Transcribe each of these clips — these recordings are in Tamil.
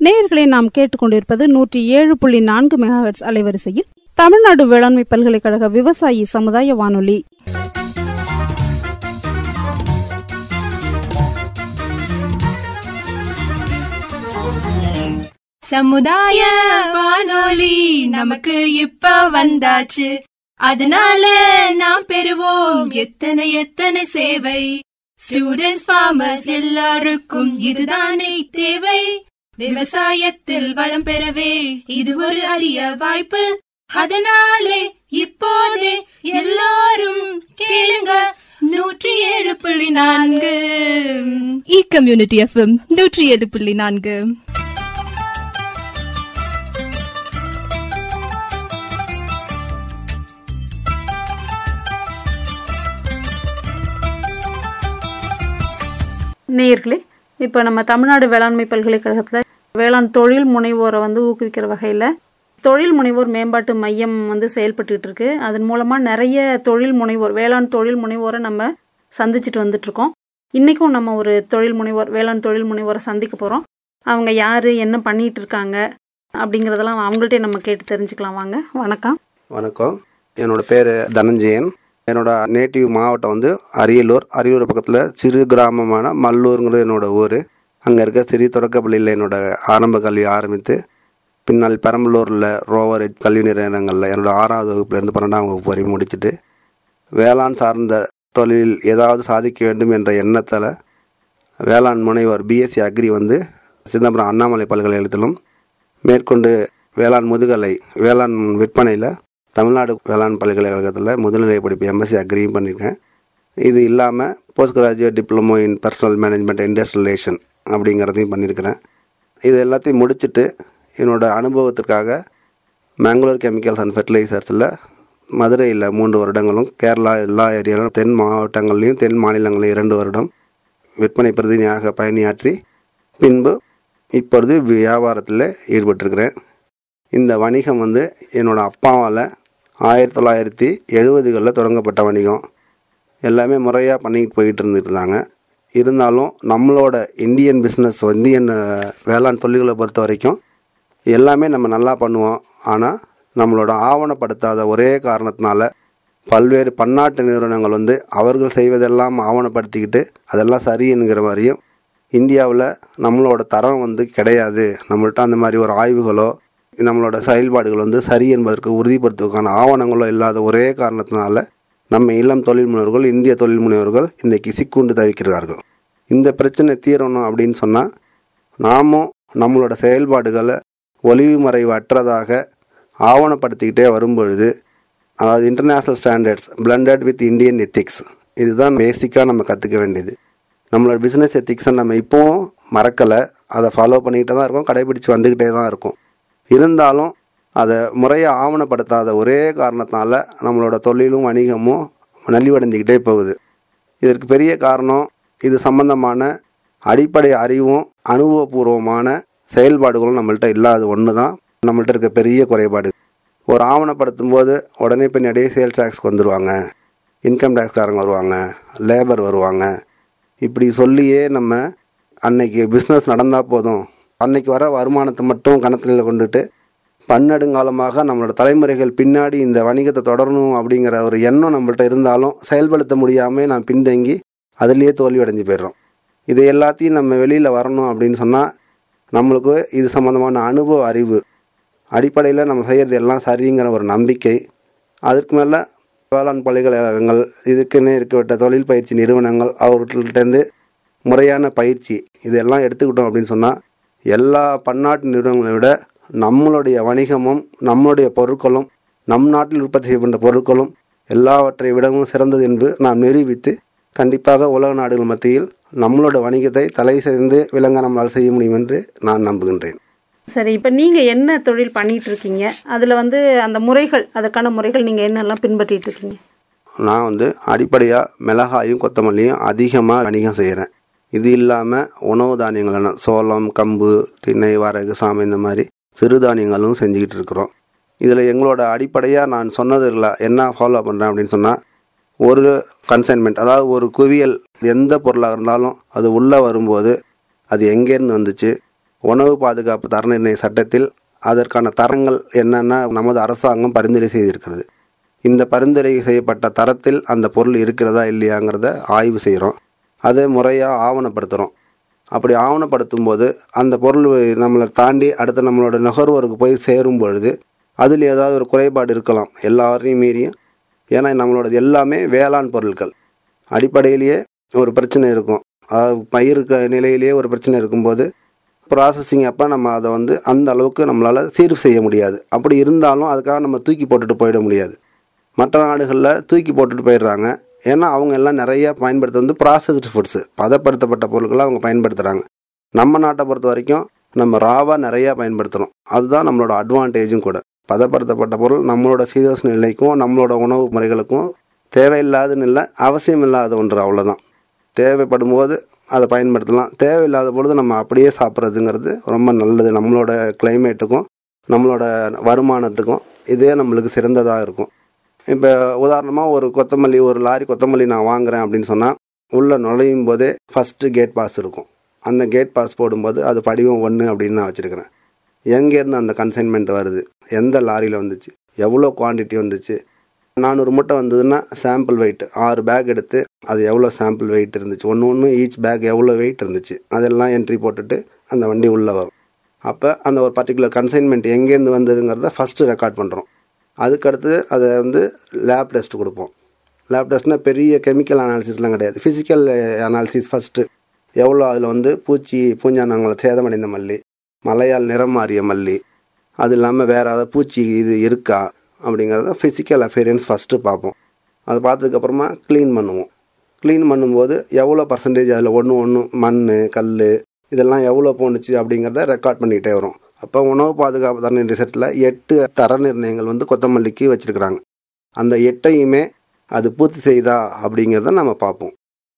நேயர்களை நாம் கேட்டுக்கொண்டிருப்பது நூற்றி ஏழு புள்ளி நான்கு மெகாஹெட்ஸ் அலைவரிசையில் தமிழ்நாடு வேளாண்மை பல்கலைக்கழக விவசாயி சமுதாய வானொலி சமுதாய வானொலி நமக்கு இப்ப வந்தாச்சு அதனால நாம் பெறுவோம் எத்தனை எத்தனை சேவை ஸ்டூடெண்ட்ஸ் ஃபார்மர்ஸ் எல்லாருக்கும் இதுதானே தேவை விவசாயத்தில் வளம் பெறவே இது ஒரு அரிய வாய்ப்பு அதனாலே இப்போதே எல்லாரும் கேளுங்க நூற்றி ஏழு புள்ளி நான்கு இ கம்யூனிட்டி எஃப்எம் நூற்றி ஏழு புள்ளி நான்கு நேயர்களே இப்போ நம்ம தமிழ்நாடு வேளாண்மை பல்கலைக்கழகத்தில் வேளாண் தொழில் முனைவோரை வந்து ஊக்குவிக்கிற வகையில் தொழில் முனைவோர் மேம்பாட்டு மையம் வந்து செயல்பட்டுட்டு இருக்கு அதன் மூலமாக நிறைய தொழில் முனைவோர் வேளாண் தொழில் முனைவோரை நம்ம சந்திச்சுட்டு வந்துட்டு இருக்கோம் இன்றைக்கும் நம்ம ஒரு தொழில் முனைவோர் வேளாண் தொழில் முனைவோரை சந்திக்க போகிறோம் அவங்க யார் என்ன பண்ணிட்டு இருக்காங்க அப்படிங்கிறதெல்லாம் அவங்கள்ட்டே நம்ம கேட்டு தெரிஞ்சுக்கலாம் வாங்க வணக்கம் வணக்கம் என்னோட பேர் தனஞ்சயன் என்னோட நேட்டிவ் மாவட்டம் வந்து அரியலூர் அரியலூர் பக்கத்தில் சிறு கிராமமான மல்லூருங்கிறது என்னோட ஊர் அங்கே இருக்க சிறி தொடக்கப்பள்ளியில் என்னோட ஆரம்ப கல்வி ஆரம்பித்து பின்னால் பெரம்பலூரில் ரோவர் கல்வி நிறுவனங்களில் என்னோட ஆறாவது வகுப்புலேருந்து பன்னெண்டாம் வகுப்பு வரை முடிச்சுட்டு வேளாண் சார்ந்த தொழிலில் ஏதாவது சாதிக்க வேண்டும் என்ற எண்ணத்தில் வேளாண் முனைவர் பிஎஸ்சி அக்ரி வந்து சிதம்பரம் அண்ணாமலை பல்கலைக்கழகத்திலும் மேற்கொண்டு வேளாண் முதுகலை வேளாண் விற்பனையில் தமிழ்நாடு வேளாண் பல்கலைக்கழகத்தில் முதுநிலை படிப்பு எம்எஸ்சி அக்ரியும் பண்ணியிருக்கேன் இது இல்லாமல் post graduate diploma in personnel management industrial relations அப்படிங்கிறதையும் பண்ணியிருக்கிறேன் இது எல்லாத்தையும் முடிச்சுட்டு என்னோடய அனுபவத்திற்காக மேங்களூர் கெமிக்கல்ஸ் அண்ட் ஃபெர்டிலைசர்ஸில் மதுரையில் மூன்று வருடங்களும் கேரளா எல்லா ஏரியாலும் தென் மாவட்டங்கள்லேயும் தென் மாநிலங்களையும் இரண்டு வருடம் விற்பனை பிரதிநிதியாக பயணியாற்றி பின்பு இப்பொழுது வியாபாரத்தில் ஈடுபட்டிருக்கிறேன் இந்த வணிகம் வந்து என்னோடய அப்பாவால் ஆயிரத்தி தொள்ளாயிரத்தி எழுபதுகளில் தொடங்கப்பட்ட வணிகம் எல்லாமே முறையாக பண்ணிட்டு போயிட்டு இருந்துருந்தாங்க இருந்தாலும் நம்மளோட இந்தியன் பிஸ்னஸ் இந்தியன் அஹ், வேளாண் தொழில்களை பொறுத்த வரைக்கும் எல்லாமே நம்ம நல்லா பண்ணுவோம் ஆனால் நம்மளோட ஆவணப்படுத்தாத ஒரே காரணத்தினால பல்வேறு பன்னாட்டு நிறுவனங்கள் வந்து அவர்கள் செய்வதெல்லாம் ஆவணப்படுத்திக்கிட்டு அதெல்லாம் சரி என்கிற மாதிரியும் இந்தியாவில் நம்மளோட தரம் வந்து கிடையாது நம்மள்ட்ட அந்த மாதிரி ஒரு ஆய்வுகளோ நம்மளோட செயல்பாடுகள் வந்து சரி என்பதற்கு உறுதிப்படுத்துவதற்கான ஆவணங்களோ இல்லாத ஒரே காரணத்தினால நம்ம இளம் தொழில் முனைவர்கள் இந்திய தொழில் முனைவர்கள் இன்றைக்கி சிக்குண்டு தவிக்கிறார்கள் இந்த பிரச்சனை தீரணும் அப்படின்னு சொன்னால் நாமும் நம்மளோட செயல்பாடுகளை ஒளிவு மறைவு அற்றதாக ஆவணப்படுத்திக்கிட்டே வரும்பொழுது அதாவது international standards blended with Indian ethics இதுதான் பேசிக்காக நம்ம கற்றுக்க வேண்டியது நம்மளோட பிஸ்னஸ் எத்திக்ஸை நம்ம இப்போவும் மறக்கலை அதை ஃபாலோ பண்ணிக்கிட்டே தான் இருக்கோம் கடைபிடிச்சு வந்துக்கிட்டே தான் இருக்கும் இருந்தாலும் அதை முறையை ஆவணப்படுத்தாத ஒரே காரணத்தினால நம்மளோட தொழிலும் வணிகமும் நலிவடைஞ்சிக்கிட்டே போகுது இதற்கு பெரிய காரணம் இது சம்பந்தமான அடிப்படை அறிவும் அனுபவபூர்வமான செயல்பாடுகளும் நம்மள்ட்ட இல்லாத ஒன்று தான் நம்மள்ட்ட இருக்க பெரிய குறைபாடு ஒரு ஆவணப்படுத்தும் போது உடனே பின்னாடியே சேல்ஸ் டேக்ஸ்க்கு வந்துடுவாங்க இன்கம் டேக்ஸ்காரங்க வருவாங்க லேபர் வருவாங்க இப்படி சொல்லியே நம்ம அன்னைக்கு பிஸ்னஸ் நடந்தால் போதும் அன்னைக்கு வர வருமானத்தை மட்டும் கணத்தில் கொண்டுட்டு பன்னெடுங்காலமாக நம்மளோட தலைமுறைகள் பின்னாடி இந்த வணிகத்தை தொடரணும் அப்படிங்கிற ஒரு எண்ணம் நம்மள்ட்ட இருந்தாலும் செயல்படுத்த முடியாமல் நான் பின்தங்கி அதுலேயே தோல்வி அடைஞ்சு போயிடுறோம் இது எல்லாத்தையும் நம்ம வெளியில் வரணும் அப்படின்னு சொன்னால் நம்மளுக்கு இது சம்மந்தமான அனுபவ அறிவு அடிப்படையில் நம்ம செய்கிறது எல்லாம் சரிங்கிற ஒரு நம்பிக்கை அதற்கு மேலே வேளாண் பல்கலைக்கழகங்கள் இதுக்குன்னு இருக்கவிட்ட தொழில் பயிற்சி நிறுவனங்கள் அவர்கிட்டேருந்து முறையான பயிற்சி இதெல்லாம் எடுத்துக்கிட்டோம் அப்படின்னு சொன்னால் எல்லா பன்னாட்டு நிறுவனங்களை விட நம்மளுடைய வணிகமும் நம்மளுடைய பொருட்களும் நம் நாட்டில் உற்பத்தி செய்யப்பட்ட பொருட்களும் எல்லாவற்றை விடவும் சிறந்தது என்று நாம் நிரூபித்து கண்டிப்பாக உலக நாடுகள் மத்தியில் நம்மளோட வணிகத்தை தலை சேர்ந்து விளங்க நம்மளால் செய்ய முடியும் என்று நான் நம்புகின்றேன் சரி இப்போ நீங்கள் என்ன தொழில் பண்ணிட்டு இருக்கீங்க அதில் வந்து அந்த முறைகள் அதற்கான முறைகள் நீங்கள் என்னெல்லாம் பின்பற்றிட்டு இருக்கீங்க நான் வந்து அடிப்படையாக மிளகாயும் கொத்தமல்லியும் அதிகமாக வணிகம் செய்கிறேன் இது இல்லாமல் உணவு தானியங்களான சோளம் கம்பு திணை வரகு சாமை இந்த மாதிரி சிறுதானியங்களும் செஞ்சுக்கிட்டு இருக்கிறோம் இதில் எங்களோட அடிப்படையாக நான் சொன்னதில் என்ன ஃபாலோ பண்ணுறேன் அப்படின்னு சொன்னால் ஒரு கன்சைன்மெண்ட் அதாவது ஒரு குவியல் எந்த பொருளாக இருந்தாலும் அது உள்ளே வரும்போது அது எங்கேருந்து வந்துச்சு உணவு பாதுகாப்பு தர நிர்ணய சட்டத்தில் அதற்கான தரங்கள் என்னென்ன நமது அரசாங்கம் பரிந்துரை செய்திருக்கிறது இந்த பரிந்துரை செய்யப்பட்ட தரத்தில் அந்த பொருள் இருக்கிறதா இல்லையாங்கிறத ஆய்வு செய்கிறோம் அதை முறையாக ஆவணப்படுத்துகிறோம் அப்படி ஆவணப்படுத்தும் போது அந்த பொருள் நம்மளை தாண்டி அடுத்த நம்மளோட நுகர்வோருக்கு போய் சேரும் பொழுது அதில் ஏதாவது ஒரு குறைபாடு இருக்கலாம் எல்லாரையும் மீறியும் ஏன்னா நம்மளோடது எல்லாமே வேளாண் பொருட்கள் அடிப்படையிலேயே ஒரு பிரச்சனை இருக்கும் அதாவது பயிர் க- நிலையிலேயே ஒரு பிரச்சனை இருக்கும்போது ப்ராசஸிங் அப்போ நம்ம அதை வந்து அந்த அளவுக்கு நம்மளால் சீர் செய்ய முடியாது அப்படி இருந்தாலும் அதுக்காக நம்ம தூக்கி போட்டுட்டு போயிட முடியாது மற்ற நாடுகளில் தூக்கி போட்டுட்டு போயிடுறாங்க ஏன்னா அவங்க எல்லாம் நிறைய பயன்படுத்த வந்து ப்ராசஸ்டு ஃபுட்ஸு பதப்படுத்தப்பட்ட பொருட்களை அவங்க பயன்படுத்துகிறாங்க நம்ம நாட்டை பொறுத்த வரைக்கும் நம்ம ராவாக நிறையா பயன்படுத்துகிறோம் அதுதான் நம்மளோட அட்வான்டேஜும் கூட பதப்படுத்தப்பட்ட பொருள் நம்மளோட சீதோஷ்ண நிலைக்கும் நம்மளோட உணவு முறைகளுக்கும் தேவையில்லாதுன்னு இல்லை அவசியம் இல்லாத ஒன்று அவ்வளோதான் தேவைப்படும் போது அதை பயன்படுத்தலாம் தேவையில்லாத பொழுது நம்ம அப்படியே சாப்பிட்றதுங்கிறது ரொம்ப நல்லது நம்மளோட கிளைமேட்டுக்கும் நம்மளோட வருமானத்துக்கும் இதே நம்மளுக்கு சிறந்ததாக இருக்கும் இப்போ உதாரணமாக ஒரு கொத்தமல்லி ஒரு லாரி கொத்தமல்லி நான் வாங்குறேன் அப்படின்னு சொன்னால் உள்ளே நுழையும் போதே ஃபஸ்ட்டு கேட் பாஸ் இருக்கும் அந்த கேட் பாஸ் போடும்போது அது படிவம் ஒன்று அப்படின்னு நான் வச்சுருக்கிறேன் எங்கேருந்து அந்த கன்சைன்மெண்ட் வருது எந்த லாரியில் வந்துச்சு எவ்வளோ குவாண்டிட்டி வந்துச்சு நானூறு மூட்டை வந்ததுன்னா சாம்பிள் வெயிட் ஆறு பேக் எடுத்து அது எவ்வளோ சாம்பிள் வெயிட் இருந்துச்சு ஒன்று ஒன்று ஈச் பேக் எவ்வளோ வெயிட் இருந்துச்சு அதெல்லாம் என்ட்ரி போட்டுட்டு அந்த வண்டி உள்ளே வரும் அப்போ அந்த ஒரு பர்டிகுலர் கன்சைன்மெண்ட் எங்கேருந்து வந்ததுங்கிறத ஃபஸ்ட்டு ரெக்கார்ட் பண்ணுறோம் அதுக்கடுத்து அதை வந்து லேப் டெஸ்ட் கொடுப்போம் லேப் டெஸ்ட்னால் பெரிய கெமிக்கல் அனாலிசிஸ்லாம் கிடையாது ஃபிசிக்கல் அனாலிசிஸ் ஃபஸ்ட்டு எவ்வளோ அதில் வந்து பூச்சி பூஞ்சானங்களை சேதமடைந்த மல்லி மலையால் நிறம் மாறிய மல்லி அது இல்லாமல் வேறு ஏதாவது பூச்சி இது இருக்கா அப்படிங்கிறத ஃபிசிக்கல் அஃபேரியன்ஸ் ஃபஸ்ட்டு பார்ப்போம் அதை பார்த்ததுக்கப்புறமா க்ளீன் பண்ணுவோம் க்ளீன் பண்ணும்போது எவ்வளோ பர்சன்டேஜ் அதில் ஒன்று ஒன்று மண் கல் இதெல்லாம் எவ்வளோ போணுச்சு அப்படிங்கிறத ரெக்கார்ட் பண்ணிக்கிட்டே வரும் அப்போ உணவு பாதுகாப்பு தர ரிசல்ட்டில் எட்டு தர நிர்ணயங்கள் வந்து கொத்தமல்லிக்கு வச்சுருக்குறாங்க அந்த எட்டையுமே அது பூர்த்தி செய்தா அப்படிங்கிறத நம்ம பார்ப்போம்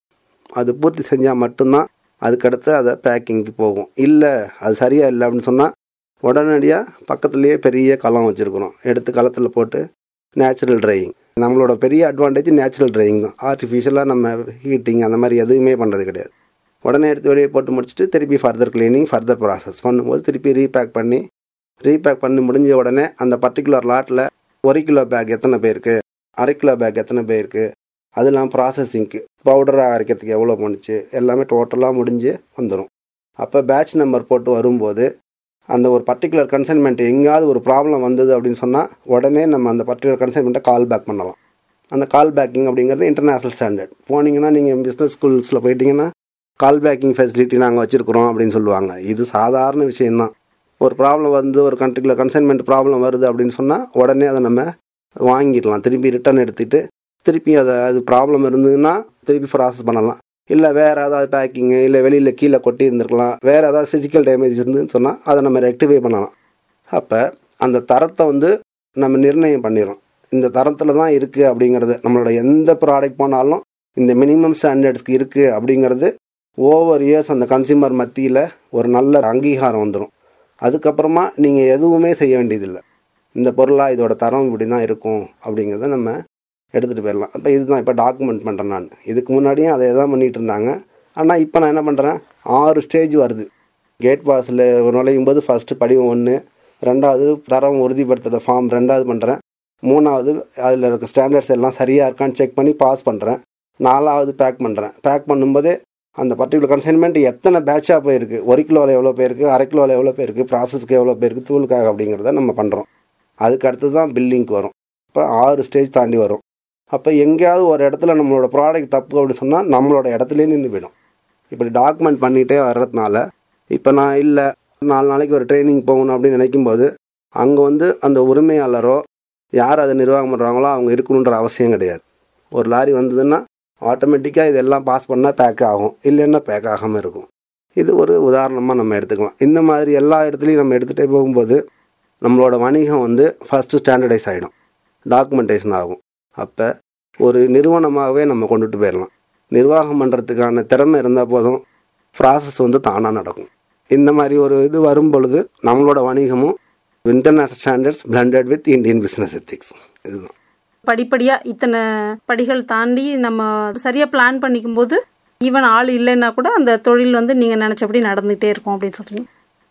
அது பூர்த்தி செஞ்சால் மட்டும்தான் அதுக்கடுத்து அதை பேக்கிங்க்கு போகும் இல்லை அது சரியாக இல்லை அப்படின்னு சொன்னால் உடனடியாக பக்கத்துலேயே பெரிய களம் வச்சுருக்குறோம் எடுத்து களத்தில் போட்டு நேச்சுரல் ட்ரையிங் நம்மளோட பெரிய அட்வான்டேஜ் நேச்சுரல் ட்ரையிங் தான் ஆர்டிஃபிஷியலாக நம்ம ஹீட்டிங் அந்த மாதிரி எதுவுமே பண்ணுறது கிடையாது உடனே எடுத்து வெளியே போட்டு முடிச்சுட்டு திருப்பி ஃபர்தர் க்ளீனிங் ஃபர்தர் ப்ராசஸ் பண்ணும்போது திருப்பி ரீபேக் பண்ணி ரீபேக் பண்ணி முடிஞ்ச உடனே அந்த பர்டிகுலர் லாட்டில் ஒரு கிலோ பேக் எத்தனை பேருக்கு அரை கிலோ பேக் எத்தனை பேருக்கு அது இல்லாமல் ப்ராசஸிங்க்கு பவுடராக அரைக்கிறதுக்கு எவ்வளோ பண்ணுச்சு எல்லாமே டோட்டலாக முடிஞ்சு வந்துடும் அப்போ பேட்ச் நம்பர் போட்டு வரும்போது அந்த ஒரு பர்டிகுலர் கன்சைன்மெண்ட் எங்கேயாவது ஒரு ப்ராப்ளம் வந்தது அப்படின்னு சொன்னால் உடனே நம்ம அந்த பர்டிகுலர் கன்சைன்மெண்ட்டை கால் பேக் பண்ணலாம் அந்த கால் பேக்கிங் அப்படிங்கிறது இன்டர்நேஷ்னல் ஸ்டாண்டர்ட் போனீங்கன்னா நீங்கள் பிஸ்னஸ் ஸ்கூல்ஸில் போயிட்டீங்கன்னா கால் பேக்கிங் ஃபெசிலிட்டி நாங்கள் வச்சுருக்குறோம் அப்படின்னு சொல்லுவாங்க இது சாதாரண விஷயம்தான் ஒரு ப்ராப்ளம் வந்து ஒரு பர்டிகுலர் கன்சைன்மெண்ட் ப்ராப்ளம் வருது அப்படின்னு சொன்னால் உடனே அதை நம்ம வாங்கிடலாம் திருப்பி ரிட்டர்ன் எடுத்துகிட்டு திருப்பி அதை அது ப்ராப்ளம் இருந்ததுன்னா திருப்பி ப்ராசஸ் பண்ணலாம் இல்லை வேறு ஏதாவது பேக்கிங்கு இல்லை வெளியில் கீழே கொட்டி இருந்திருக்கலாம் வேறு ஏதாவது ஃபிசிக்கல் டேமேஜ் இருந்துன்னு சொன்னால் அதை நம்ம ரெக்டிஃபை பண்ணலாம் அப்போ அந்த தரத்தை வந்து நம்ம நிர்ணயம் பண்ணிடுறோம் இந்த தரத்தில் தான் இருக்குது அப்படிங்கிறது நம்மளோட எந்த ப்ராடக்ட் போனாலும் இந்த மினிமம் ஸ்டாண்டர்ட்ஸ்க்கு இருக்குது அப்படிங்கிறது ஓவர் இயர்ஸ் அந்த கன்சியூமர் மத்தியில் ஒரு நல்ல அங்கீகாரம் வந்துடும் அதுக்கப்புறமா நீங்கள் எதுவுமே செய்ய வேண்டியதில்லை இந்த பொருளாக இதோட தரம் இப்படி தான் இருக்கும் அப்படிங்கிறத நம்ம எடுத்துகிட்டு போயிடலாம் அப்போ இதுதான் இப்போ டாக்குமெண்ட் பண்ணுறேன் நான் இதுக்கு முன்னாடியும் அதை தான் பண்ணிகிட்டு இருந்தாங்க ஆனால் இப்போ நான் என்ன பண்ணுறேன் ஆறு ஸ்டேஜ் வருது கேட் பாஸில் நுழையும் போது ஃபஸ்ட்டு படிவம் ஒன்று ரெண்டாவது தரம் உறுதிப்படுத்துகிற ஃபார்ம் ரெண்டாவது பண்ணுறேன் மூணாவது அதில் இருக்க ஸ்டாண்டர்ட்ஸ் எல்லாம் சரியாக இருக்கான்னு செக் பண்ணி பாஸ் பண்ணுறேன் நாலாவது பேக் பண்ணுறேன் பேக் பண்ணும்போதே அந்த பர்டிகுலர் கன்சைன்மெண்ட் எத்தனை பேட்சாக போயிருக்கு ஒரு கிலோவில் எவ்வளோ போயிருக்கு அரை கிலோவில் எவ்வளோ போயிருக்கு ப்ராசஸ்க்கு எவ்வளோ போயிருக்கு தூளுக்காக அப்படிங்கிறத நம்ம பண்ணுறோம் அதுக்கு அடுத்து தான் பில்லிங்க்கு வரும் இப்போ ஆறு ஸ்டேஜ் தாண்டி வரும் அப்போ எங்கேயாவது ஒரு இடத்துல நம்மளோட ப்ராடக்ட் தப்பு அப்படின்னு சொன்னால் நம்மளோட இடத்துலேயே நின்று போயிடும் இப்படி டாக்குமெண்ட் பண்ணிகிட்டே வர்றதுனால இப்போ நான் இல்லை நாலு நாளைக்கு ஒரு ட்ரைனிங் போகணும் அப்படின்னு நினைக்கும்போது அங்கே வந்து அந்த உரிமையாளரோ யார் அதை நிர்வாகம் பண்ணுறாங்களோ அவங்க இருக்கணுன்ற அவசியம் கிடையாது ஒரு லாரி வந்ததுன்னா ஆட்டோமேட்டிக்காக இதெல்லாம் பாஸ் பண்ணால் பேக் ஆகும் இல்லைன்னா பேக் ஆகாமல் இருக்கும் இது ஒரு உதாரணமாக நம்ம எடுத்துக்கலாம் இந்த மாதிரி எல்லா இடத்துலையும் நம்ம எடுத்துகிட்டே போகும்போது நம்மளோட வணிகம் வந்து ஃபஸ்ட்டு ஸ்டாண்டர்டைஸ் ஆகிடும் டாக்குமெண்டேஷன் ஆகும் அப்போ ஒரு நிறுவனமாகவே நம்ம கொண்டுட்டு போயிடலாம் நிர்வாகம் பண்ணுறதுக்கான திறமை இருந்தால் போதும் ப்ராசஸ் வந்து தானாக நடக்கும் இந்த மாதிரி ஒரு இது வரும் பொழுது நம்மளோட வணிகமும் international standards blended with Indian business ethics இதுதான் படிப்படியாக இத்தனை படிகள் தாண்டி நம்ம சரியாக பிளான் பண்ணிக்கும் போது ஈவன் ஆள் இல்லைன்னா கூட அந்த தொழில் வந்து நீங்கள் நினச்சபடி நடந்துகிட்டே இருக்கும் அப்படின்னு சொல்கிறீங்க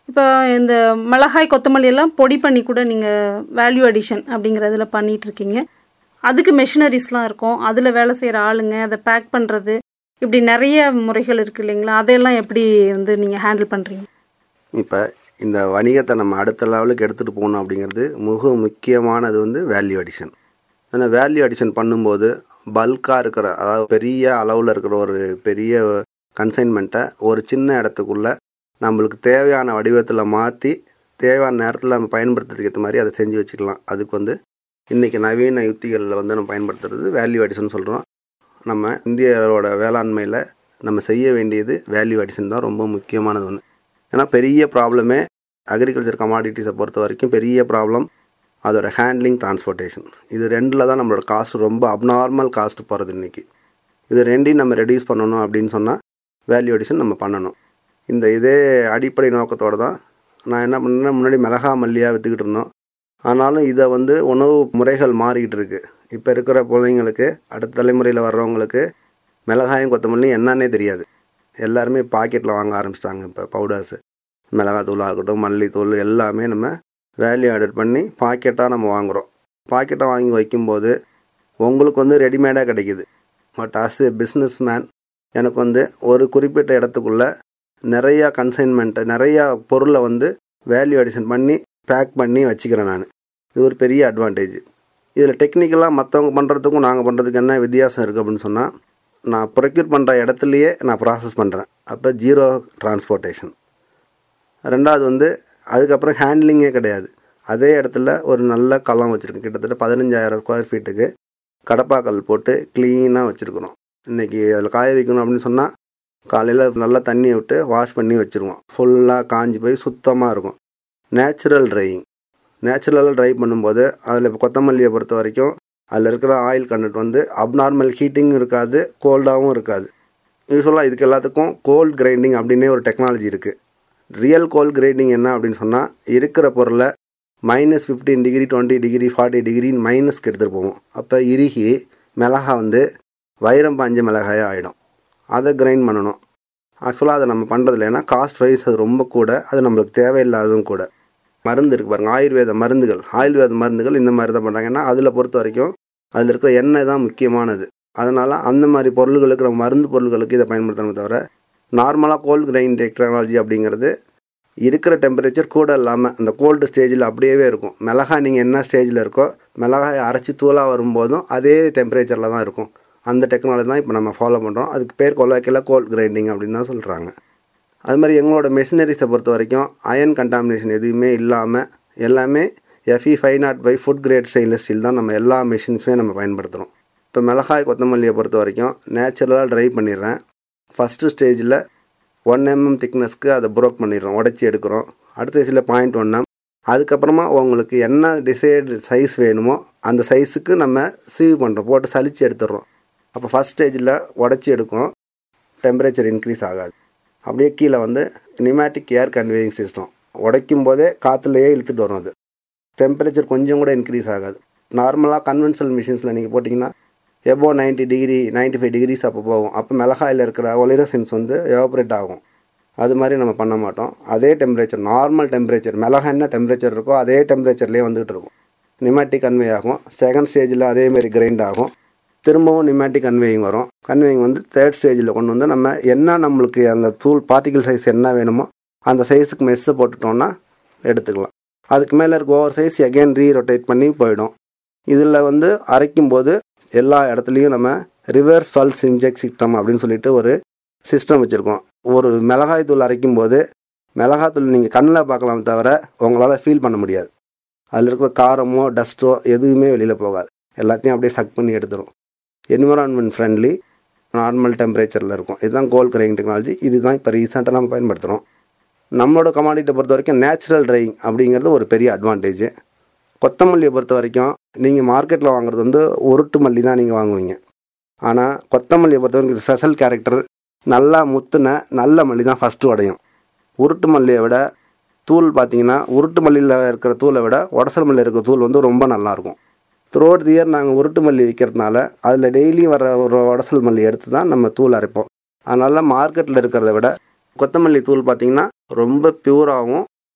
இப்போ இந்த மிளகாய் கொத்தமல்லி எல்லாம் பொடி பண்ணி கூட நீங்கள் வேல்யூ அடிஷன் அப்படிங்கிறதுல பண்ணிட்டு இருக்கீங்க அதுக்கு மெஷினரிஸ்லாம் இருக்கும் அதில் வேலை செய்கிற ஆளுங்க அதை பேக் பண்ணுறது இப்படி நிறைய முறைகள் இருக்குது இல்லைங்களா அதையெல்லாம் எப்படி வந்து நீங்கள் ஹேண்டில் பண்ணுறீங்க இப்போ இந்த வணிகத்தை நம்ம அடுத்த லெவலுக்கு எடுத்துகிட்டு போகணும் அப்படிங்கிறது மிக முக்கியமானது வந்து வேல்யூ அடிஷன் அந்த வேல்யூ அடிஷன் பண்ணும்போது பல்காக இருக்கிற அதாவது பெரிய அளவில் இருக்கிற ஒரு பெரிய கன்சைன்மெண்ட்டை ஒரு சின்ன இடத்துக்குள்ளே நம்மளுக்கு தேவையான வடிவத்தில் மாற்றி தேவையான நேரத்தில் நம்ம பயன்படுத்துறதுக்கு ஏற்ற மாதிரி அதை செஞ்சு வச்சுக்கலாம் அதுக்கு வந்து இன்றைக்கி நவீன யுத்திகளில் வந்து நம்ம பயன்படுத்துறது வேல்யூ அடிஷன் சொல்கிறோம் நம்ம இந்தியாவோட வேளாண்மையில் நம்ம செய்ய வேண்டியது வேல்யூ அடிஷன் தான் ரொம்ப முக்கியமானது ஒன்று ஏன்னா பெரிய ப்ராப்ளமே அக்ரிகல்ச்சர் கமாடிட்டிஸை பொறுத்த வரைக்கும் பெரிய ப்ராப்ளம் அதோட ஹேண்ட்லிங் டிரான்ஸ்போர்ட்டேஷன் இது ரெண்டில் தான் நம்மளோட காஸ்ட் ரொம்ப அப்நார்மல் காஸ்ட் போகிறது இன்றைக்கி இது ரெண்டையும் நம்ம ரெடியூஸ் பண்ணணும் அப்படின்னு சொன்னால் வேல்யூ அடிஷன் நம்ம பண்ணணும் இந்த இதே அடிப்படை நோக்கத்தோடு தான் நான் என்ன பண்ணேன்னா முன்னாடி மிளகா மல்லியாக விற்றுக்கிட்டு இருந்தோம் ஆனாலும் இதை வந்து உணவு முறைகள் மாறிக்கிட்டு இருக்கு இப்போ இருக்கிற பிள்ளைங்களுக்கு அடுத்த தலைமுறையில் வர்றவங்களுக்கு மிளகாயும் கொத்தமல்லியும் என்னன்னே தெரியாது எல்லாருமே பாக்கெட்டில் வாங்க ஆரம்பிச்சிட்டாங்க இப்போ பவுடர்ஸு மிளகாத்தூளாக இருக்கட்டும் மல்லித்தூள் எல்லாமே நம்ம வேல்யூ ஆடட் பண்ணி பாக்கெட்டாக நம்ம வாங்குகிறோம் பாக்கெட்டாக வாங்கி வைக்கும்போது உங்களுக்கு வந்து ரெடிமேடாக கிடைக்கிது but as a businessman எனக்கு வந்து ஒரு குறிப்பிட்ட இடத்துக்குள்ள நிறையா கன்சைன்மெண்ட்டை நிறையா பொருளை வந்து வேல்யூ அடிஷன் பண்ணி பேக் பண்ணி வச்சுக்கிறேன் நான் இது ஒரு பெரிய அட்வான்டேஜ் இதில் டெக்னிக்கலாக மற்றவங்க பண்ணுறதுக்கும் நாங்கள் பண்ணுறதுக்கு என்ன வித்தியாசம் இருக்குது அப்படின்னு சொன்னால் நான் ப்ரொக்யூர் பண்ணுற இடத்துலையே நான் ப்ராசஸ் பண்ணுறேன் அப்போ ஜீரோ டிரான்ஸ்போர்ட்டேஷன் ரெண்டாவது வந்து அதுக்கப்புறம் ஹேண்ட்லிங்கே கிடையாது அதே இடத்துல ஒரு நல்ல களம் வச்சுருக்கேன் கிட்டத்தட்ட பதினஞ்சாயிரம் ஸ்கொயர் ஃபீட்டுக்கு கடப்பாக்கல் போட்டு க்ளீனாக வச்சுருக்குறோம் இன்றைக்கி அதில் காய வைக்கணும் அப்படின்னு சொன்னால் காலையில் நல்லா தண்ணியை விட்டு வாஷ் பண்ணி வச்சுருவோம் ஃபுல்லாக காஞ்சி போய் சுத்தமாக இருக்கும் நேச்சுரல் ட்ரையிங் நேச்சுரலாக ட்ரை பண்ணும்போது அதில் இப்போ கொத்தமல்லியை பொறுத்த வரைக்கும் அதில் இருக்கிற ஆயில் கண்டென்ட் வந்து அப்நார்மல் ஹீட்டிங்கும் இருக்காது கோல்டாகவும் இருக்காது யூஸ்வலாக இதுக்கு எல்லாத்துக்கும் கோல்ட் கிரைண்டிங் அப்படின்னே ஒரு டெக்னாலஜி இருக்குது ரியல் கோல்ட் கிரைண்டிங் என்ன அப்படின்னு சொன்னால் இருக்கிற பொருளை minus fifteen degree twenty degree forty டிகிரின்னு மைனஸ்க்கு எடுத்துகிட்டு போவோம் அப்போ இறுகி மிளகா வந்து வைரம் பாஞ்ச மிளகாயாக ஆகிடும் அதை கிரைண்ட் பண்ணணும் ஆக்சுவலாக அதை நம்ம பண்ணுறதில்ல ஏன்னா காஸ்ட் வைஸ் அது ரொம்ப கூட அது நம்மளுக்கு தேவையில்லாததும் கூட மருந்து இருக்குது பாருங்கள் ஆயுர்வேத மருந்துகள் ஆயுர்வேத மருந்துகள் இந்த மாதிரி தான் பண்ணுறாங்க ஏன்னா அதில் பொறுத்த வரைக்கும் அதில் இருக்கிற எண்ணெய் தான் முக்கியமானது அதனால் அந்த மாதிரி பொருள்களுக்கு நம்ம மருந்து பொருள்களுக்கு இதை பயன்படுத்தணுமே தவிர நார்மலாக கோல்ட் கிரைண்ட் டெக்னாலஜி அப்படிங்கிறது இருக்கிற டெம்பரேச்சர் கூட இல்லாமல் அந்த கோல்டு ஸ்டேஜில் அப்படியே இருக்கும் மிளகாய் நீங்கள் என்ன ஸ்டேஜில் இருக்கோ மிளகாய் அரைச்சி தூளாக வரும்போதும் அதே டெம்பரேச்சரில் தான் இருக்கும் அந்த டெக்னாலஜி தான் இப்போ நம்ம ஃபாலோ பண்ணுறோம் அதுக்கு பேர் கொள்ளாக்கில் கோல்ட் கிரைண்டிங் அப்படின்னு தான் சொல்கிறாங்க அது மாதிரி எங்களோட மெஷினரிஸை பொறுத்த வரைக்கும் அயன் கண்டாமினேஷன் எதுவுமே இல்லாமல் எல்லாமே FE five nought five food grade stainless steel தான் நம்ம எல்லா மிஷின்ஸுமே நம்ம பயன்படுத்துகிறோம் இப்போ மிளகாய் கொத்தமல்லியை பொறுத்த வரைக்கும் நேச்சுரலாக ட்ரை பண்ணிடுறேன் ஃபஸ்ட்டு ஸ்டேஜில் ஒன் எம்எம் திக்னஸ்க்கு அதை ப்ரோக் பண்ணிடுறோம் உடச்சி எடுக்கிறோம் அடுத்த ஸ்டேஜில் பாயிண்ட் ஒன் எம் அதுக்கப்புறமா உங்களுக்கு என்ன டிசைடு சைஸ் வேணுமோ அந்த சைஸுக்கு நம்ம சீவ் பண்ணுறோம் போட்டு சலித்து எடுத்துடுறோம் அப்போ ஃபஸ்ட் ஸ்டேஜில் உடச்சி எடுக்கும் டெம்பரேச்சர் இன்க்ரீஸ் ஆகாது அப்படியே கீழே வந்து நிமேட்டிக் ஏர் கன்வேயிங் சிஸ்டம் உடைக்கும் போதே காற்றுலையே இழுத்துட்டு வரும் அது டெம்பரேச்சர் கொஞ்சம் கூட இன்க்ரீஸ் ஆகாது நார்மலாக கன்வென்ஷனல் மிஷின்ஸில் நீங்கள் போட்டிங்கன்னா above ninety degree ninety five degrees அப்போ போகும் அப்போ மிளகாயில் இருக்கிற ஒலிரசன்ஸ் வந்து எவாப்ரேட் ஆகும் அது மாதிரி நம்ம பண்ண மாட்டோம் அதே டெம்பரேச்சர் நார்மல் டெம்பரேச்சர் மிளகா என்ன டெம்பரேச்சர் இருக்கோ அதே டெம்பரேச்சர்லேயே வந்துகிட்டு இருக்கும் நிமேட்டிக் கன்வே ஆகும் செகண்ட் ஸ்டேஜில் அதேமாரி கிரைண்ட் ஆகும் திரும்பவும் நிமேட்டிக் கன்வேயிங் வரும் கன்வேயிங் வந்து தேர்ட் ஸ்டேஜில் கொண்டு வந்து நம்ம என்ன நம்மளுக்கு அந்த தூள் பார்ட்டிகல் சைஸ் என்ன வேணுமோ அந்த சைஸுக்கு மெஸ்ஸை போட்டுட்டோம்னா எடுத்துக்கலாம் அதுக்கு மேலே இருக்க over size again re rotate பண்ணி போயிடும் இதில் வந்து அரைக்கும் போது எல்லா இடத்துலையும் நம்ம ரிவர்ஸ் பல்ஸ் இன்ஜெக்ட் சிஸ்டம் அப்படின்னு சொல்லிட்டு ஒரு சிஸ்டம் வச்சுருக்கோம் ஒரு மிளகாய் தூள் அரைக்கும் போது மிளகாய் தூள் நீங்கள் கண்ணில் பார்க்கலாம் தவிர உங்களால் ஃபீல் பண்ண முடியாது அதில் இருக்கிற காரமோ டஸ்ட்டோ எதுவுமே வெளியில் போகாது எல்லாத்தையும் அப்படியே சக் பண்ணி எடுத்துரும் என்விரான்மெண்ட் ஃப்ரெண்ட்லி நார்மல் டெம்பரேச்சரில் இருக்கும் இதுதான் கோல் கிரைங் டெக்னாலஜி இதுதான் இப்போ ரீசெண்டாக நம்ம பயன்படுத்துகிறோம் நம்மளோட கமாடிட்டை பொறுத்த வரைக்கும் நேச்சுரல் ட்ரையிங் அப்படிங்கிறது ஒரு பெரிய அட்வான்டேஜ் கொத்தமல்லியை பொறுத்த வரைக்கும் நீங்கள் மார்க்கெட்டில் வாங்குறது வந்து உருட்டு மல்லி தான் நீங்கள் வாங்குவீங்க ஆனால் கொத்தமல்லியை பொறுத்த வரைக்கும் ஸ்பெஷல் கேரக்டர் நல்லா முத்துன நல்ல மல்லி தான் ஃபஸ்ட்டு உடையும் உருட்டு மல்லியை விட தூள் பார்த்தீங்கன்னா உருட்டு மல்லியில் இருக்கிற தூளை விட உடசல் மல்லியில் இருக்கிற தூள் வந்து ரொம்ப நல்லாயிருக்கும் த்ரூஅவுட் தி இயர் நாங்கள் உருட்டு மல்லி விற்கிறதுனால அதில் டெய்லி வர ஒரு உடசல் மல்லி எடுத்து தான் நம்ம தூள் அரைப்போம் அதனால் மார்க்கெட்டில் இருக்கிறத விட கொத்தமல்லி தூள் பார்த்திங்கன்னா ரொம்ப பியூராகவும்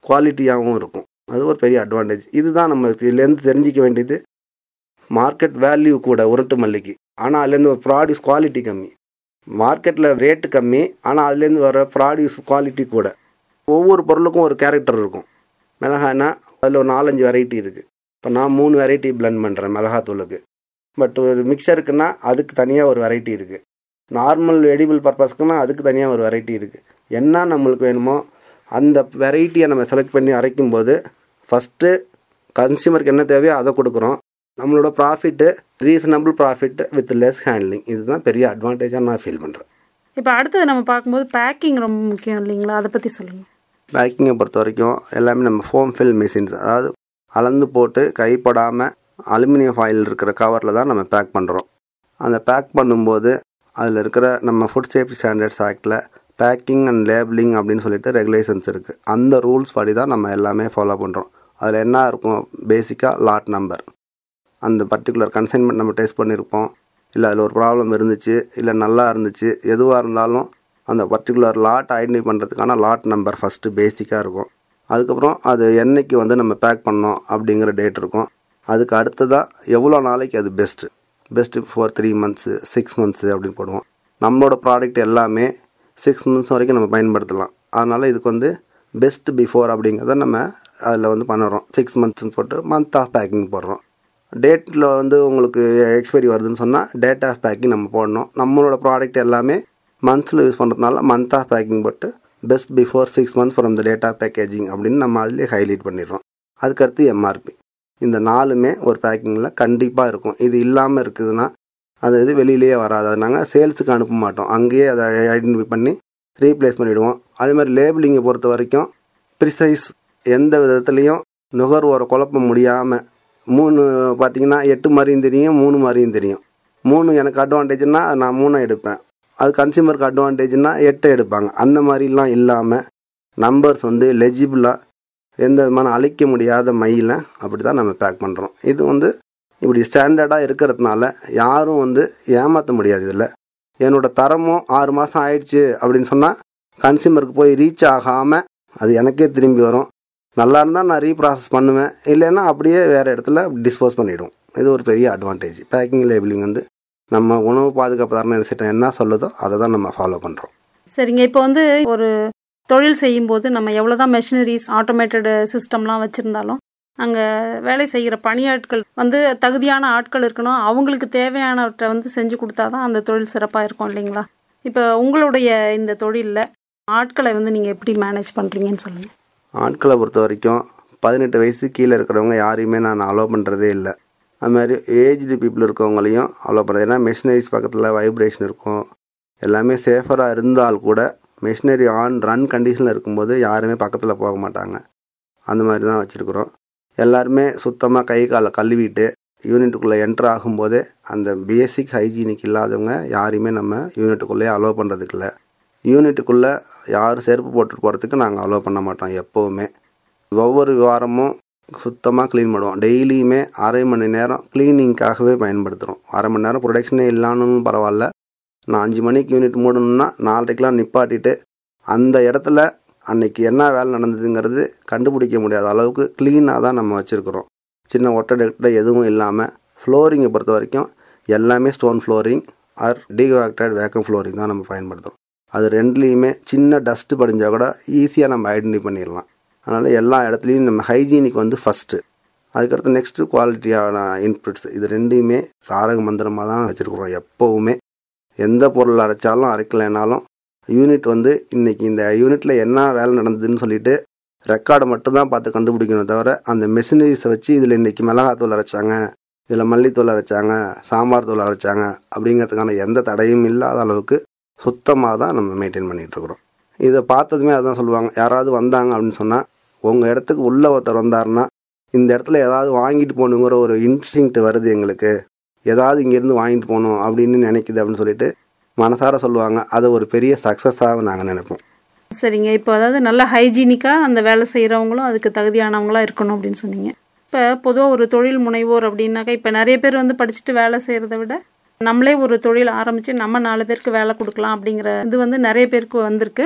குவாலிட்டியாகவும் இருக்கும் அது ஒரு பெரிய அட்வான்டேஜ் இதுதான் நம்ம இதுலேருந்து தெரிஞ்சிக்க வேண்டியது மார்க்கெட் வேல்யூ கூட உருட்டு மல்லிக்கு ஆனால் அதுலேருந்து ஒரு ப்ராடியூஸ் குவாலிட்டி கம்மி மார்க்கெட்டில் ரேட்டு கம்மி ஆனால் அதுலேருந்து வர ப்ராடியூஸ் குவாலிட்டி கூட ஒவ்வொரு பொருளுக்கும் ஒரு கேரக்டர் இருக்கும் மிளகாய்னா அதில் ஒரு நாலஞ்சு வெரைட்டி இருக்குது இப்போ நான் மூணு வெரைட்டி blend பண்ணுறேன் மிளகாத்தூளுக்கு பட் இது மிக்சருக்குன்னா அதுக்கு தனியாக ஒரு வெரைட்டி இருக்குது நார்மல் எடிபிள் பர்பஸ்க்குன்னா அதுக்கு தனியாக ஒரு வெரைட்டி இருக்குது என்ன நம்மளுக்கு வேணுமோ அந்த வெரைட்டியை நம்ம செலக்ட் பண்ணி அரைக்கும் போது ஃபஸ்ட்டு கன்சியூமருக்கு என்ன தேவையோ அதை கொடுக்குறோம் நம்மளோட profit reasonable profit with less handling இதுதான் பெரிய அட்வான்டேஜாக நான் ஃபீல் பண்ணுறேன் இப்போ அடுத்தது நம்ம பார்க்கும்போது பேக்கிங் ரொம்ப முக்கியம் இல்லைங்களா அதை பற்றி சொல்லுங்கள் பேக்கிங்கை பொறுத்த வரைக்கும் எல்லாமே நம்ம ஃபோம் ஃபில் மிஷின்ஸ் அதாவது அளந்து போட்டு கைப்படாமல் அலுமினியம் ஃபாயில் இருக்கிற கவரில் தான் நம்ம பேக் பண்ணுறோம் அந்த பேக் பண்ணும்போது அதில் இருக்கிற நம்ம ஃபுட் சேஃப்டி ஸ்டாண்டர்ட்ஸ் ஆக்டில் பேக்கிங் அண்ட் லேபிளிங் அப்படின்னு சொல்லிட்டு ரெகுலேஷன்ஸ் இருக்குது அந்த ரூல்ஸ் படி தான் நம்ம எல்லாமே ஃபாலோ பண்ணுறோம் அதில் என்ன இருக்கும் பேசிக்காக லாட் நம்பர் அந்த பர்டிகுலர் கன்சைன்மெண்ட் நம்ம டெஸ்ட் பண்ணியிருப்போம் இல்லை அதில் ஒரு ப்ராப்ளம் இருந்துச்சு இல்லை நல்லா இருந்துச்சு எதுவாக இருந்தாலும் அந்த பர்டிகுலர் லாட் ஐடென்டிஃபை பண்ணுறதுக்கான லாட் நம்பர் ஃபஸ்ட்டு பேசிக்காக இருக்கும் அதுக்கப்புறம் அது என்னைக்கு வந்து நம்ம பேக் பண்ணோம் அப்படிங்கிற டேட் இருக்கும் அதுக்கு அடுத்ததாக எவ்வளோ நாளைக்கு அது best best for three months six months அப்படின்னு போடுவோம் நம்மளோட ப்ராடக்ட் எல்லாமே சிக்ஸ் மந்த்ஸ் வரைக்கும் நம்ம பயன்படுத்தலாம் அதனால் இதுக்கு வந்து பெஸ்ட் பிஃபோர் அப்படிங்கிறத நம்ம அதில் வந்து பண்ணுறோம் சிக்ஸ் மந்த்ஸ்னு போட்டு மந்த் ஆஃப் பேக்கிங் போடுறோம் டேட்டில் வந்து உங்களுக்கு எக்ஸ்பைரி வருதுன்னு சொன்னால் டேட் ஆஃப் பேக்கிங் நம்ம போடணும் நம்மளோட ப்ராடக்ட் எல்லாமே மந்த்ஸில் யூஸ் பண்ணுறதுனால மந்த் ஆஃப் பேக்கிங் போட்டு best before six months from the date of packaging அப்படின்னு நம்ம அதிலே ஹைலைட் பண்ணிடுறோம் அதுக்கடுத்து எம்ஆர்பி இந்த நாலுமே ஒரு பேக்கிங்கில் கண்டிப்பாக இருக்கும் இது இல்லாமல் இருக்குதுன்னா அது இது வெளியிலேயே வராது அது நாங்கள் சேல்ஸுக்கு அனுப்ப மாட்டோம் அங்கேயே அதை ஐடென்டிஃபை பண்ணி ரீப்ளேஸ் பண்ணிவிடுவோம் அதே மாதிரி லேபிளிங்கை பொறுத்த வரைக்கும் ப்ரிசைஸ் எந்த விதத்துலேயும் நுகர்வோரை குழப்ப முடியாமல் மூணு பார்த்தீங்கன்னா எட்டு மாதிரியும் தெரியும் மூணு மாதிரியும் தெரியும் மூணு எனக்கு அட்வான்டேஜ்னா நான் மூணை எடுப்பேன் அது கன்சியூமருக்கு அட்வான்டேஜ்னா எட்டு எடுப்பாங்க அந்த மாதிரிலாம் இல்லாமல் நம்பர்ஸ் வந்து லெஜிபிளாக எந்த விதமான அழிக்க முடியாத மையில் அப்படி தான் நம்ம பேக் பண்ணுறோம் இது வந்து இப்படி ஸ்டாண்டர்டாக இருக்கிறதுனால யாரும் வந்து ஏமாற்ற முடியாது இதில் என்னோட தரமும் ஆறு மாதம் ஆயிடுச்சு அப்படின்னு சொன்னால் கன்சியூமருக்கு போய் ரீச் ஆகாமல் அது எனக்கே திரும்பி வரும் நல்லா இருந்தால் நான் ரீப்ராசஸ் பண்ணுவேன் இல்லைன்னா அப்படியே வேறு இடத்துல டிஸ்போஸ் பண்ணிவிடுவோம் இது ஒரு பெரிய அட்வான்டேஜ் பேக்கிங் லேபிளிங் வந்து நம்ம உணவு பாதுகாப்பு தரண சட்டம் என்ன சொல்லுதோ அதை தான் நம்ம ஃபாலோ பண்ணுறோம் சரிங்க இப்போ வந்து ஒரு தொழில் செய்யும்போது நம்ம எவ்வளோதான் மெஷினரிஸ் ஆட்டோமேட்டடு சிஸ்டம்லாம் வச்சுருந்தாலும் அங்கே வேலை செய்கிற பணியாட்கள் வந்து தகுதியான ஆட்கள் இருக்கணும் அவங்களுக்கு தேவையானவற்றை வந்து செஞ்சு கொடுத்தா தான் அந்த தொழில் சிறப்பாக இருக்கும் இல்லைங்களா இப்போ உங்களுடைய இந்த தொழிலில் ஆட்களை வந்து நீங்கள் எப்படி மேனேஜ் பண்ணுறீங்கன்னு சொல்லுங்கள் ஆட்களை பொறுத்த வரைக்கும் பதினெட்டு வயசு கீழே இருக்கிறவங்க யாரையுமே நான் அலோவ் பண்ணுறதே இல்லை அது மாதிரி ஏஜ்டு பீப்புள் இருக்கவங்களையும் அலோவ் பண்ணுறது ஏன்னா மிஷினரிஸ் பக்கத்தில் வைப்ரேஷன் இருக்கும் எல்லாமே சேஃபராக இருந்தால் கூட மிஷினரி ஆன் ரன் கண்டிஷனில் இருக்கும்போது யாருமே பக்கத்தில் போக மாட்டாங்க அந்த மாதிரி தான் வச்சுருக்குறோம் எல்லாருமே சுத்தமாக கை காலை கழுவிட்டு யூனிட்டுக்குள்ளே என்ட்ரு ஆகும்போதே அந்த பேசிக் ஹைஜீனிக் இல்லாதவங்க யாரையுமே நம்ம யூனிட்டுக்குள்ளேயே அலோவ் பண்ணுறதுக்கு இல்லை யூனிட்டுக்குள்ளே யாரும் செருப்பு போட்டுட்டு போகிறதுக்கு நாங்கள் அலோவ் பண்ண மாட்டோம் எப்போவுமே ஒவ்வொரு வாரமும் சுத்தமாக க்ளீன் பண்ணுவோம் டெய்லியுமே அரை மணி நேரம் க்ளீனிங்காகவே பயன்படுத்துகிறோம் அரை மணி நேரம் ப்ரொடக்ஷனே இல்லானும் பரவாயில்ல நான் அஞ்சு மணிக்கு யூனிட் மூடணும்னா நாலரைக்கெலாம் நிப்பாட்டிட்டு அந்த இடத்துல அன்னைக்கு என்ன வேலை நடந்ததுங்கிறது கண்டுபிடிக்க முடியாத அளவுக்கு க்ளீனாக தான் நம்ம வச்சுருக்குறோம் சின்ன ஒட்டை டெக்டை எதுவும் இல்லாமல் ஃப்ளோரிங்கை பொறுத்த வரைக்கும் எல்லாமே stone flooring or decocted vacuum flooring தான் நம்ம பயன்படுத்துகிறோம் அது ரெண்டுலேயுமே சின்ன டஸ்ட்டு படிஞ்சால் கூட ஈஸியாக நம்ம ஐடென்டிஃபை பண்ணிடலாம் அதனால் எல்லா இடத்துலையும் நம்ம ஹைஜீனிக் வந்து ஃபஸ்ட்டு அதுக்கடுத்து நெக்ஸ்ட்டு குவாலிட்டியான இன்புட்ஸ் இது ரெண்டையுமே தாரக மந்திரமாக தான் வச்சுருக்குறோம் எப்போவுமே எந்த பொருள் அரைச்சாலும் அரைக்கலைனாலும் யூனிட் வந்து இன்றைக்கி இந்த யூனிட்டில் என்ன வேலை நடந்ததுன்னு சொல்லிட்டு ரெக்கார்டை மட்டும்தான் பார்த்து கண்டுபிடிக்கணும் தவிர அந்த மெஷினரிஸை வச்சு இதில் இன்றைக்கி மிளகாத்தூள் அரைச்சாங்க இதில் மல்லித்தூள் அரைச்சாங்க சாம்பார் தூள் அரைச்சாங்க அப்படிங்கிறதுக்கான எந்த தடையும் இல்லாத அளவுக்கு சுத்தமாக தான் நம்ம மெயின்டைன் பண்ணிகிட்ருக்குறோம் இதை பார்த்ததுமே அதான் சொல்லுவாங்க யாராவது வந்தாங்க அப்படின்னு சொன்னால் உங்கள் இடத்துக்கு உள்ள ஒருத்தர் வந்தாருன்னா இந்த இடத்துல ஏதாவது வாங்கிட்டு போகணுங்கிற ஒரு இன்ஸ்டிங்க்ட் வருது எங்களுக்கு ஏதாவது இங்கேருந்து வாங்கிட்டு போகணும் அப்படின்னு நினைக்குது அப்படின்னு சொல்லிட்டு மனசார சொல்லுவாங்க அதை ஒரு பெரிய சக்ஸஸாக நாங்கள் நினைப்போம் சரிங்க இப்போ அதாவது நல்ல ஹைஜீனிக்காக அந்த வேலை செய்கிறவங்களும் அதுக்கு தகுதியானவங்களா இருக்கணும் அப்படின்னு சொன்னீங்க இப்போ பொதுவாக ஒரு தொழில் முனைவோர் அப்படின்னாக்கா இப்போ நிறைய பேர் வந்து படிச்சுட்டு வேலை செய்கிறத விட நம்மளே ஒரு தொழில் ஆரம்பித்து நம்ம நாலு பேருக்கு வேலை கொடுக்கலாம் அப்படிங்கிற இது வந்து நிறைய பேருக்கு வந்திருக்கு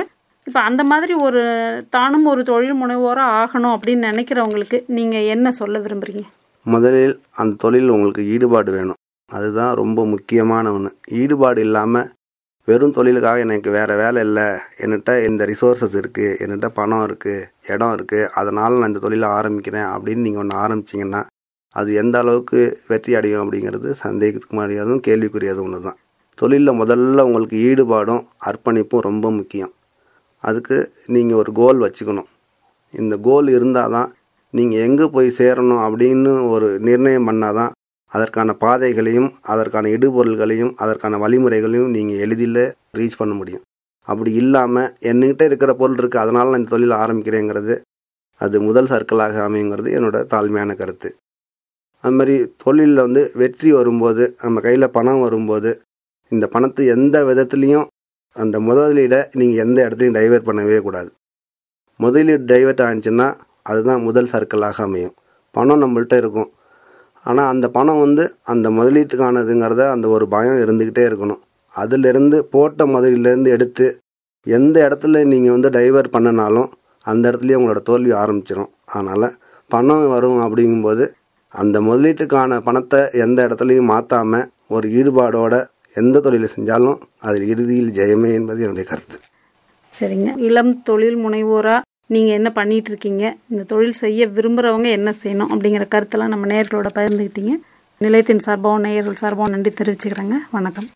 இப்போ அந்த மாதிரி ஒரு தானும் ஒரு தொழில் முனைவோராக ஆகணும் அப்படின்னு நினைக்கிறவங்களுக்கு நீங்கள் என்ன சொல்ல விரும்புகிறீங்க முதலில் அந்த தொழில் உங்களுக்கு ஈடுபாடு வேணும் அதுதான் ரொம்ப முக்கியமான ஒன்று ஈடுபாடு இல்லாமல் வெறும் தொழிலுக்காக எனக்கு வேறு வேலை இல்லை என்கிட்ட இந்த ரிசோர்ஸஸ் இருக்குது என்கிட்ட பணம் இருக்குது இடம் இருக்குது அதனால் நான் இந்த தொழிலை ஆரம்பிக்கிறேன் அப்படின்னு நீங்கள் ஒன்று ஆரம்பிச்சிங்கன்னா அது எந்த அளவுக்கு வெற்றி அடையும் அப்படிங்கிறது சந்தேகத்துக்கு மாதிரியாதும் கேள்விக்குரியதும் ஒன்று தான் தொழிலில் முதல்ல உங்களுக்கு ஈடுபாடும் அர்ப்பணிப்பும் ரொம்ப முக்கியம் அதுக்கு நீங்கள் ஒரு கோல் வச்சுக்கணும் இந்த கோல் இருந்தால் தான் நீங்கள் எங்கே போய் சேரணும் அப்படின்னு ஒரு நிர்ணயம் பண்ணால் தான் அதற்கான பாதைகளையும் அதற்கான இடுபொருள்களையும் அதற்கான வழிமுறைகளையும் நீங்கள் எளிதில் ரீச் பண்ண முடியும் அப்படி இல்லாமல் என்கிட்ட இருக்கிற பொருள் இருக்குது அதனால் நான் இந்த தொழில் ஆரம்பிக்கிறேங்கிறது அது முதல் சர்க்கிளாக அமையுங்கிறது என்னோட தாழ்மையான கருத்து அது மாதிரி தொழிலில் வந்து வெற்றி வரும்போது நம்ம கையில் பணம் வரும்போது இந்த பணத்தை எந்த விதத்துலேயும் அந்த முதலீடை நீங்கள் எந்த இடத்துலையும் டைவர்ட் பண்ணவே கூடாது முதலீடு டைவர்ட் ஆனிச்சுன்னா அதுதான் முதல் சர்க்கிளாக அமையும் பணம் நம்மள்ட்ட இருக்கும் ஆனால் அந்த பணம் வந்து அந்த முதலீட்டுக்கானதுங்கிறத அந்த ஒரு பயம் இருந்துக்கிட்டே இருக்கணும் அதிலிருந்து போட்ட முதலீலேருந்து எடுத்து எந்த இடத்துல நீங்கள் வந்து டைவர்ட் பண்ணினாலும் அந்த இடத்துலயே உங்களோட தோல்வி ஆரம்பிச்சிடும் அதனால் பணம் வரும் அப்படிங்கும்போது அந்த முதலீட்டுக்கான பணத்தை எந்த இடத்துலையும் மாற்றாமல் ஒரு ஈடுபாடோட எந்த தொழிலை செஞ்சாலும் அதில் இறுதியில் ஜெயமே என்பது என்னுடைய கருத்து சரிங்க இளம் தொழில் முனைவோராக நீங்கள் என்ன பண்ணிட்டு இருக்கீங்க இந்த தொழில் செய்ய விரும்புகிறவங்க என்ன செய்யணும் அப்படிங்கிற கருத்தெல்லாம் நம்ம நேயர்களோட பகிர்ந்துக்கிட்டீங்க நிலையத்தின் சார்பாகவும் நேயர்கள் சார்பாகவும் நன்றி தெரிவிச்சுக்கிறேங்க வணக்கம்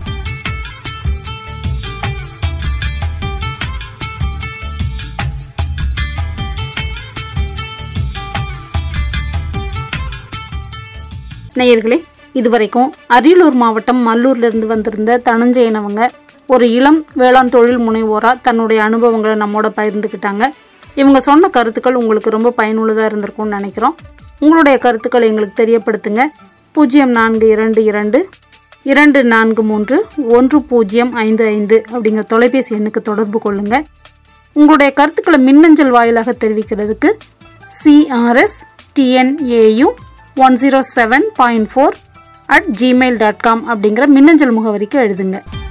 நேயர்களே இதுவரைக்கும் அரியலூர் மாவட்டம் மல்லூர்லேருந்து வந்திருந்த தனஞ்சயனவங்க ஒரு இளம் வேளாண் தொழில் முனைவோராக தன்னுடைய அனுபவங்களை நம்மோட பகிர்ந்துக்கிட்டாங்க இவங்க சொன்ன கருத்துக்கள் உங்களுக்கு ரொம்ப பயனுள்ளதாக இருந்திருக்கும்னு நினைக்கிறோம் உங்களுடைய கருத்துக்களை எங்களுக்கு தெரியப்படுத்துங்க பூஜ்ஜியம் நான்கு இரண்டு இரண்டு இரண்டு நான்கு மூன்று ஒன்று பூஜ்ஜியம் ஐந்து ஐந்து அப்படிங்கிற தொலைபேசி எண்ணுக்கு தொடர்பு கொள்ளுங்க உங்களுடைய கருத்துக்களை மின்னஞ்சல் வாயிலாக தெரிவிக்கிறதுக்கு CRS TNAU one zero seven point four at Gmail dot com அப்படிங்கிற மின்னஞ்சல் முகவரிக்கு எழுதுங்க